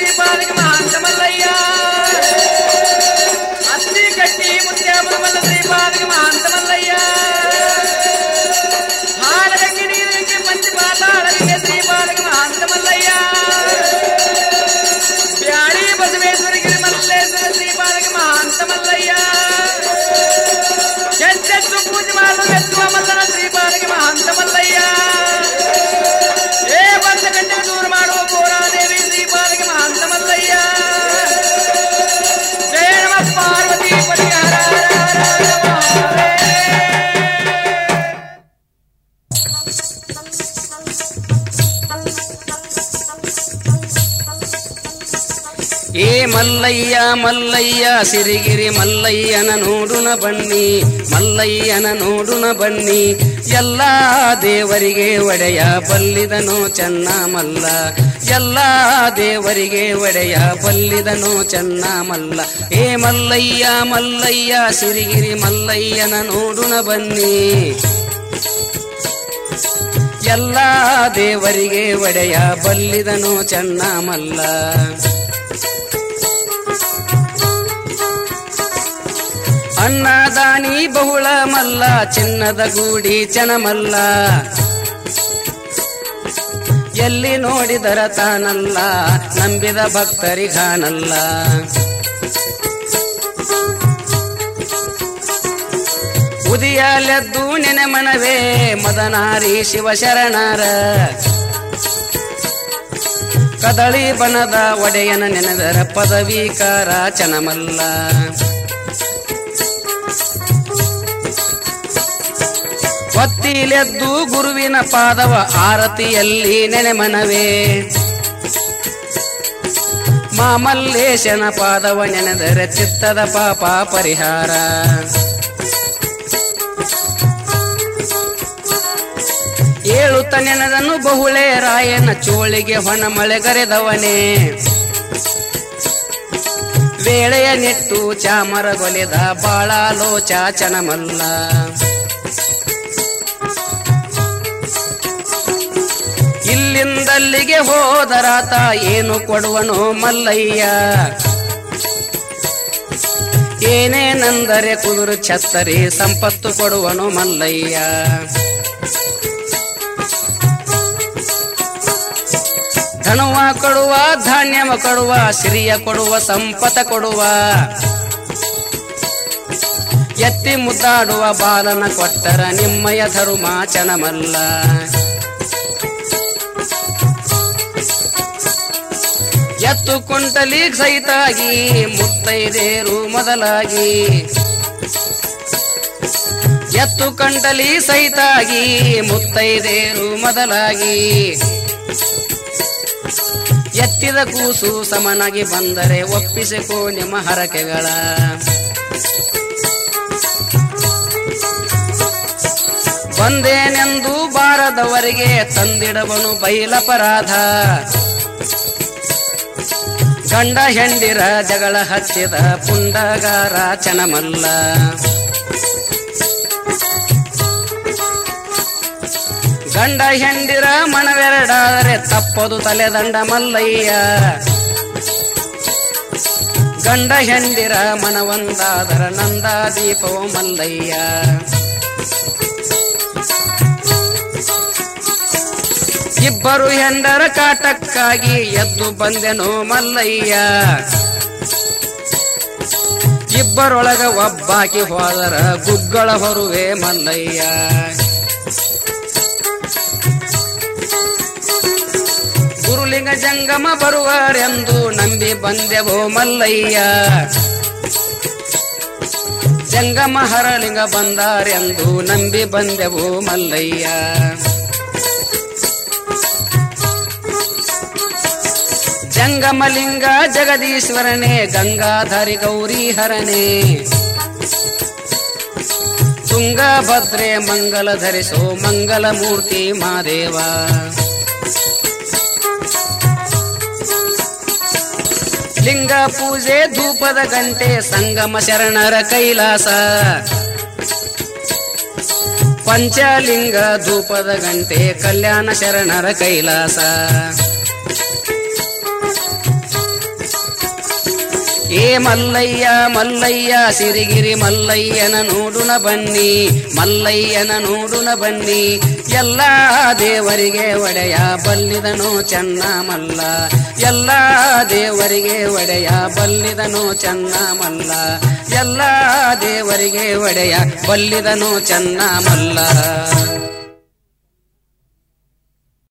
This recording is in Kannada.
శ్రీపాదకి మహాంత మల్లయ్య అత్తి కట్టి ముత్యాముల వల్ల శ్రీపాదకి మహాంత మల్లయ్య హాలరంగి నీరికి మంచి పాతాళలింగ శ్రీపాదకి మహాంత మల్లయ్య బ్యాడి బసవేశ్వరికి మల్లేశ్వర శ్రీపాదకి మహాంత మల్లయ్య చెట్టెత్తు పూజమాలు ఎత్తువ మల్లన శ్రీపాదకి మహాంత మల్లయ్య ఏ వంద గంటల దూరం ಮಾಡುವ ಪೋರಾದೇವಿ ಶ್ರೀಪಾದಕ್ಕೆ ಮಹಾಂತ ಮಲ್ಲಯ್ಯ ಜಯ ನಮ ಪಾರ್ವತಿ ಪತಿ ಹರ ಹರ ಹರ ಹರ ಮಹಾದೇವ. ಏ ಮಲ್ಲಯ್ಯ ಮಲ್ಲಯ್ಯ ಸಿರಿಗಿರಿ ಮಲ್ಲಯ್ಯನ ನೋಡುನ ಬನ್ನಿ ಮಲ್ಲಯ್ಯನ ನೋಡುನ ಬನ್ನಿ ಎಲ್ಲ ದೇವರಿಗೆ ಒಡೆಯ ಬಲ್ಲಿದನು ಚೆನ್ನ ಮಲ್ಲ ಎಲ್ಲ ದೇವರಿಗೆ ಒಡೆಯ ಬಲ್ಲಿದನು ಚೆನ್ನ ಮಲ್ಲ ಏ ಮಲ್ಲಯ್ಯ ಮಲ್ಲಯ್ಯ ಸಿರಿಗಿರಿ ಮಲ್ಲಯ್ಯನ ನೋಡುನ ಬನ್ನಿ ಎಲ್ಲ ದೇವರಿಗೆ ಒಡೆಯ ಬಲ್ಲಿದನು ಚೆನ್ನ ಮಲ್ಲ ಅನ್ನದಾನಿ ಬಹುಳ ಮಲ್ಲ ಚಿನ್ನದ ಗೂಡಿ ಚನಮಲ್ಲ ಎಲ್ಲಿ ನೋಡಿದರ ತಾನಲ್ಲ ನಂಬಿದ ಭಕ್ತರಿಗಾನಲ್ಲ ಉದಿಯಲೆದ್ದು ನೆನೆ ಮನವೇ ಮದನಾರಿ ಶಿವಶರಣರ ಕದಳಿ ಬನದ ಒಡೆಯನ ನೆನೆದರ ಪದವೀಕಾರ ಚನಮಲ್ಲ ಒತ್ತಿಲೆದ್ದು ಗುರುವಿನ ಪಾದವ ಆರತಿಯಲ್ಲಿ ನೆನೆಮನವೇ ಮಾಮಲ್ಲೇಶನ ಪಾದವ ನೆನೆದರೆ ಚಿತ್ತದ ಪಾಪ ಪರಿಹಾರ ಏಳುತ್ತ ನೆನೆದನು ಬಹುಳೆ ರಾಯನ ಚೋಳಿಗೆ ಹೊಣ ಮಳೆಗರೆದವನೇ ವೇಳೆಯ ನೆಟ್ಟು ಚಾಮರಗೊಲಿದ ಬಾಳಾಲೋಚ ಚನಮಲ್ಲ ಇಲ್ಲಿಂದಲ್ಲಿಗೆ ಹೋದರಾತ ಏನು ಕೊಡುವನು ಮಲ್ಲಯ್ಯ ಏನೇನೆಂದರೆ ಕುದುರು ಛತ್ತರಿ ಸಂಪತ್ತು ಕೊಡುವನು ಮಲ್ಲಯ್ಯ ಧನುವ ಕೊಡುವ ಧಾನ್ಯವ ಕೊಡುವ ಸಿರಿಯ ಕೊಡುವ ಸಂಪತ ಕೊಡುವ ಎತ್ತಿ ಮುದ್ದಾಡುವ ಬಾಲನ ಕೊಟ್ಟರ ನಿಮ್ಮಯ ಧರ್ಮ ಚನಮಲ್ಲ ಎತ್ತು ಕುಂಟಲಿ ಸಹಿತಾಗಿ ಮುತ್ತೈದೇರು ಮೊದಲಾಗಿ ಎತ್ತು ಕಂಟಲಿ ಸಹಿತಾಗಿ ಮುತ್ತೈದೇರು ಮೊದಲಾಗಿ ಎತ್ತಿದ ಕೂಸು ಸಮನಾಗಿ ಬಂದರೆ ಒಪ್ಪಿಸಿಕೋ ನಿಮ್ಮ ಹರಕೆಗಳ ಬಂದೇನೆಂದು ಬಾರದವರಿಗೆ ತಂದಿಡವನು ಬೈಲಪರಾಧ ಗಂಡ ಹೆಂಡಿರ ಜಗಳ ಹಚ್ಚಿದ ಪುಂಡಗಾರ ಚನಮಲ್ಲ ಗಂಡ ಹೆಂಡಿರ ಮನವೆರಡಾದರೆ ತಪ್ಪದು ತಲೆದಂಡ ಮಲ್ಲಯ್ಯ ಗಂಡ ಹೆಂಡಿರ ಮನವೊಂದಾದರ ನಂದ ದೀಪವು ಮಲ್ಲಯ್ಯ ಇಬ್ಬರು ಹೆಂಡರ ಕಾಟಕ್ಕಾಗಿ ಎದ್ದು ಬಂದೆನು ಮಲ್ಲಯ್ಯ ಇಬ್ಬರೊಳಗ ಒಬ್ಬಾಕಿ ಹೋದರ ಗುಗ್ಗಳ ಹೊರುವೆ ಮಲ್ಲಯ್ಯ ಗುರುಲಿಂಗ ಜಂಗಮ ಬರುವರೆಂದು ನಂಬಿ ಬಂದೆವೋ ಮಲ್ಲಯ್ಯ ಜಂಗಮ ಹರಲಿಂಗ ಬಂದಾರೆಂದು ನಂಬಿ ಬಂದೆವು ಮಲ್ಲಯ್ಯ ಜಂಗಮಲಿಂಗ ಜಗದೀಶ್ವರನೇ ಗಂಗಾಧರಿ ಗೌರಿ ಹರನೇ ತುಂಗಭದ್ರೆ ಮಂಗಲ ಧರಿಸೋ ಮಂಗಲ ಮೂರ್ತಿ ಮಾದೇವ ಲಿಂಗ ಪೂಜೆ ಧೂಪದ ಗಂಟೆ ಸಂಗಮ ಶರಣರ ಕೈಲಾಸ ಪಂಚಲಿಂಗ ಧೂಪದ ಗಂಟೆ ಕಲ್ಯಾಣ ಶರಣರ ಕೈಲಾಸ ಏ ಮಲ್ಲಯ್ಯ ಮಲ್ಲಯ್ಯ ಸಿರಿಗಿರಿ ಮಲ್ಲಯ್ಯನ ನೋಡುನ ಬನ್ನಿ ಮಲ್ಲಯ್ಯನ ನೋಡುನ ಬನ್ನಿ ಎಲ್ಲ ದೇವರಿಗೆ ಒಡೆಯ ಬಲ್ಲಿದನು ಚೆನ್ನ ಮಲ್ಲ ಎಲ್ಲ ದೇವರಿಗೆ ಒಡೆಯ ಬಲ್ಲಿದನು ಚೆನ್ನ ಮಲ್ಲ ಎಲ್ಲ ದೇವರಿಗೆ ಒಡೆಯ ಬಲ್ಲಿದನು ಚೆನ್ನ ಮಲ್ಲ